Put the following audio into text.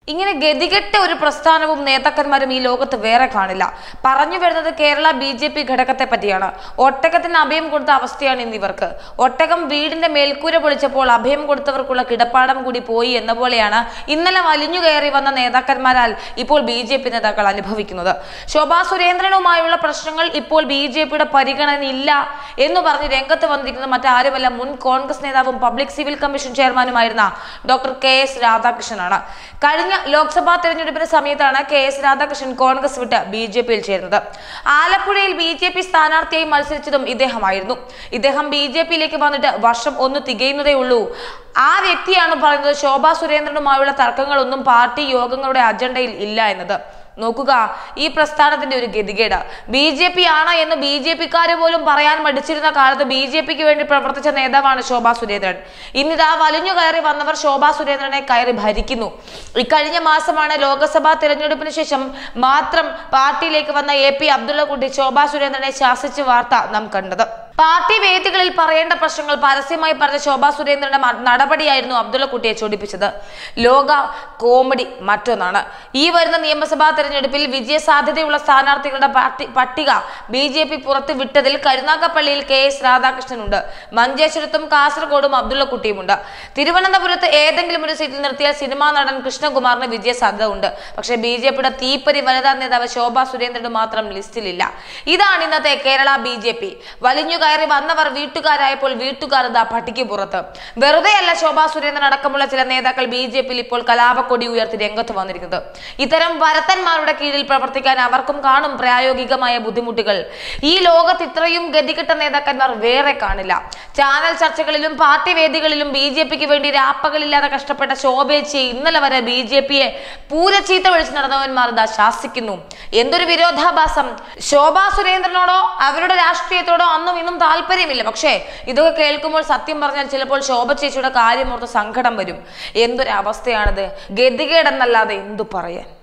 ഇങ്ങനെ ഗതികെട്ട ഒരു പ്രസ്ഥാനവും നേതാക്കന്മാരും ഈ ലോകത്ത് വേറെ കാണില്ല പറഞ്ഞു വരുന്നത് കേരള ബി ജെ പി ഘടകത്തെ പറ്റിയാണ് ഒട്ടകത്തിന് അഭയം കൊടുത്ത അവസ്ഥയാണ് ഇന്ന് ഇവർക്ക് ഒട്ടകം വീടിന്റെ മേൽക്കൂര പൊളിച്ചപ്പോൾ അഭയം കൊടുത്തവർക്കുള്ള കിടപ്പാടം കൂടി പോയി എന്ന പോലെയാണ് ഇന്നലെ വലിഞ്ഞു കയറി വന്ന നേതാക്കന്മാരാൽ ഇപ്പോൾ ബി ജെ പി നേതാക്കൾ അനുഭവിക്കുന്നത് ശോഭാ സുരേന്ദ്രനുമായുള്ള പ്രശ്നങ്ങൾ ഇപ്പോൾ ബി ജെ പിയുടെ പരിഗണനയില്ല എന്ന് പറഞ്ഞ് രംഗത്ത് വന്നിരിക്കുന്നത് മറ്റാരുമല്ല മുൻ കോൺഗ്രസ് നേതാവും public civil commission ചെയർമാനുമായിരുന്ന doctor K S രാധാകൃഷ്ണനാണ് കഴിഞ്ഞ ലോക്സഭാ തെരഞ്ഞെടുപ്പിന്റെ സമയത്താണ് കെ എസ് രാധാകൃഷ്ണൻ കോൺഗ്രസ് വിട്ട് ബി ജെ പിയിൽ ചേരുന്നത് ആലപ്പുഴയിൽ ബി ജെ പി സ്ഥാനാർത്ഥിയായി മത്സരിച്ചതും ഇദ്ദേഹമായിരുന്നു ഇദ്ദേഹം ബി ജെ പിയിലേക്ക് വന്നിട്ട് വർഷം ഒന്ന് തികയുന്നതേ ഉള്ളൂ ആ വ്യക്തിയാണ് പറയുന്നത് ശോഭാ സുരേന്ദ്രനുമായുള്ള തർക്കങ്ങളൊന്നും പാർട്ടി യോഗങ്ങളുടെ അജണ്ടയിൽ ഇല്ല എന്നത് നോക്കുക ഈ പ്രസ്ഥാനത്തിന്റെ ഒരു ഗതികേട് ബി ജെ പി ആണ് എന്ന് ബി ജെ പിക്കാര് പോലും പറയാൻ മടിച്ചിരുന്ന കാലത്ത് ബി ജെ പിക്ക് വേണ്ടി പ്രവർത്തിച്ച നേതാവാണ് ശോഭാ സുരേന്ദ്രൻ ഇന്നിതാ വലിഞ്ഞു കയറി വന്നവർ ശോഭാ സുരേന്ദ്രനെ കയറി ഭരിക്കുന്നു ഇക്കഴിഞ്ഞ മാസമാണ് ലോക്സഭാ തിരഞ്ഞെടുപ്പിന് ശേഷം മാത്രം പാർട്ടിയിലേക്ക് വന്ന എ പി അബ്ദുള്ളക്കുട്ടി ശോഭാ സുരേന്ദ്രനെ ശാസിച്ച വാർത്ത നാം കണ്ടത് പാർട്ടി വേദികളിൽ പറയേണ്ട പ്രശ്നങ്ങൾ പരസ്യമായി പറഞ്ഞ ശോഭാ സുരേന്ദ്രന്റെ മ- നടപടിയായിരുന്നു അബ്ദുള്ളക്കുട്ടിയെ ചൊടിപ്പിച്ചത് ലോക കോമഡി മറ്റൊന്നാണ് ഈ വരുന്ന നിയമസഭാ തെരഞ്ഞെടുപ്പിൽ വിജയ സാധ്യതയുള്ള സ്ഥാനാർത്ഥികളുടെ പാർട്ടി പട്ടിക ബി ജെ പി പുറത്തു വിട്ടതിൽ കരുനാഗപ്പള്ളിയിൽ കെ എസ് രാധാകൃഷ്ണനുണ്ട് മഞ്ചേശ്വരത്തും കാസർഗോഡും അബ്ദുള്ളക്കുട്ടിയുമുണ്ട് തിരുവനന്തപുരത്ത് ഏതെങ്കിലും ഒരു സീറ്റിൽ നിർത്തിയാൽ സിനിമാ നടൻ കൃഷ്ണകുമാറിന് വിജയ സാധ്യത ഉണ്ട് പക്ഷേ ബി ജെ പിയുടെ തീപ്പരി വനിതാ നേതാവ് ശോഭാ സുരേന്ദ്രന് മാത്രം ലിസ്റ്റിലില്ല ഇതാണ് ഇന്നത്തെ കേരള ബി ജെ പി വലിഞ്ഞു കയറി വന്നവർ വീട്ടുകാരായപ്പോൾ വീട്ടുകാർ ഇതാ പട്ടിക്ക് പുറത്ത് വെറുതെയല്ല ശോഭാ സുരേന്ദ്രൻ അടക്കമുള്ള ചില നേതാക്കൾ ബി ജെ പിയിൽ ഇപ്പോൾ കലാപക്കൊടി ഉയർത്തി രംഗത്ത് വന്നിരിക്കുന്നത് ഇത്തരം വരത്തന്മാരുടെ കീഴിൽ പ്രവർത്തിക്കാൻ അവർക്കും കാണും പ്രായോഗികമായ ബുദ്ധിമുട്ടുകൾ ഈ ലോകത്ത് ഇത്രയും ഗതികെട്ട നേതാക്കന്മാർ വേറെ കാണില്ല ചാനൽ ചർച്ചകളിലും പാർട്ടി വേദികളിലും ബി ജെ പിക്ക് വേണ്ടി രാപ്പകലില്ലാതെ കഷ്ടപ്പെട്ട ശോഭേച്ചി ഇന്നലെ വരെ ബി ജെ പിയെ പൂരച്ചീത്ത വിളിച്ച് നടന്നവന്മാർ ഇതാ ശാസിക്കുന്നു എന്തൊരു വിരോധാഭാസം ശോഭാ സുരേന്ദ്രനോടോ അവരുടെ രാഷ്ട്രീയത്തോടോ അന്നും ഇന്നും താല്പര്യമില്ല പക്ഷേ ഇതൊക്കെ കേൾക്കുമ്പോൾ സത്യം പറഞ്ഞാൽ ചിലപ്പോൾ ശോഭ ചേച്ചിയുടെ കാര്യമോർത്ത് സങ്കടം വരും എന്തൊരവസ്ഥയാണിത് ഗതികേടെന്നല്ലാതെ എന്തു പറയാൻ